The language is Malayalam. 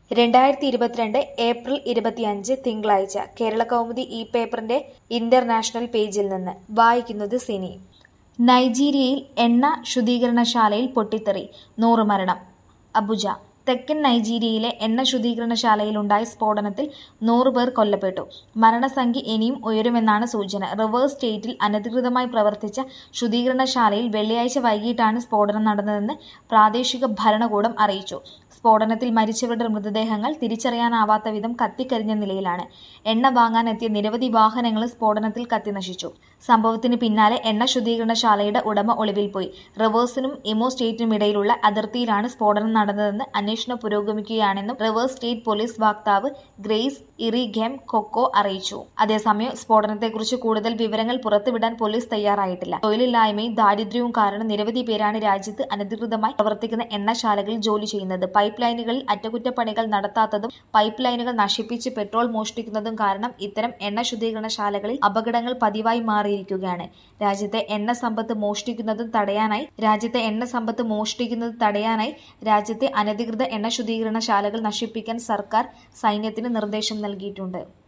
രണ്ടായിരത്തി ഇരുപത്തിരണ്ട് ഏപ്രിൽ ഇരുപത്തിയഞ്ച് തിങ്കളാഴ്ച കേരളകൗമുദി ഈ പേപ്പറിന്റെ ഇന്റർനാഷണൽ പേജിൽ നിന്ന് വായിക്കുന്നത് സിനി നൈജീരിയയിൽ എണ്ണ ശുദ്ധീകരണശാലയിൽ പൊട്ടിത്തെറി നൂറ് മരണം അബുജ തെക്കൻ നൈജീരിയയിലെ എണ്ണ ശുദ്ധീകരണശാലയിലുണ്ടായ സ്ഫോടനത്തിൽ നൂറ് പേർ കൊല്ലപ്പെട്ടു മരണസംഖ്യ ഇനിയും ഉയരുമെന്നാണ് സൂചന റിവേഴ്സ് സ്റ്റേറ്റിൽ അനധികൃതമായി പ്രവർത്തിച്ച ശുദ്ധീകരണശാലയിൽ വെള്ളിയാഴ്ച വൈകിട്ടാണ് സ്ഫോടനം നടന്നതെന്ന് പ്രാദേശിക ഭരണകൂടം അറിയിച്ചു സ്ഫോടനത്തിൽ മരിച്ചവരുടെ മൃതദേഹങ്ങൾ തിരിച്ചറിയാനാവാത്ത വിധം കത്തിക്കരിഞ്ഞ നിലയിലാണ് എണ്ണ വാങ്ങാനെത്തിയ നിരവധി വാഹനങ്ങൾ സ്ഫോടനത്തിൽ കത്തിനശിച്ചു സംഭവത്തിന് പിന്നാലെ എണ്ണ ശുദ്ധീകരണശാലയുടെ ഉടമ ഒളിവിൽ പോയി റിവേഴ്സിനും ഇമോ സ്റ്റേറ്റിനും ഇടയിലുള്ള അതിർത്തിയിലാണ് സ്ഫോടനം നടന്നതെന്ന് അന്വേഷണം പുരോഗമിക്കുകയാണെന്നും റിവേഴ്സ് സ്റ്റേറ്റ് പോലീസ് വക്താവ് ഗ്രേസ് ഇറിഗെം കൊക്കോ അറിയിച്ചു അതേസമയം സ്ഫോടനത്തെക്കുറിച്ച് കൂടുതൽ വിവരങ്ങൾ പുറത്തുവിടാൻ പോലീസ് തയ്യാറായിട്ടില്ല തൊഴിലില്ലായ്മയും ദാരിദ്ര്യവും കാരണം നിരവധി പേരാണ് രാജ്യത്ത് അനധികൃതമായി പ്രവർത്തിക്കുന്ന എണ്ണശാലകളിൽ ജോലി ചെയ്യുന്നത് പൈപ്പ് ലൈനുകളിൽ അറ്റകുറ്റപ്പണികൾ നടത്താത്തതും പൈപ്പ് ലൈനുകൾ നശിപ്പിച്ച് പെട്രോൾ മോഷ്ടിക്കുന്നതും കാരണം ഇത്തരം എണ്ണ ശുദ്ധീകരണശാലകളിൽ അപകടങ്ങൾ പതിവായി മാറിയിരിക്കുകയാണ് രാജ്യത്തെ എണ്ണ സമ്പത്ത് മോഷ്ടിക്കുന്നതും തടയാനായി രാജ്യത്തെ എണ്ണ സമ്പത്ത് മോഷ്ടിക്കുന്നത് തടയാനായി രാജ്യത്തെ അനധികൃത എണ്ണ ശുദ്ധീകരണശാലകൾ നശിപ്പിക്കാൻ സർക്കാർ സൈന്യത്തിന് നിർദ്ദേശം നൽകിയിട്ടുണ്ട്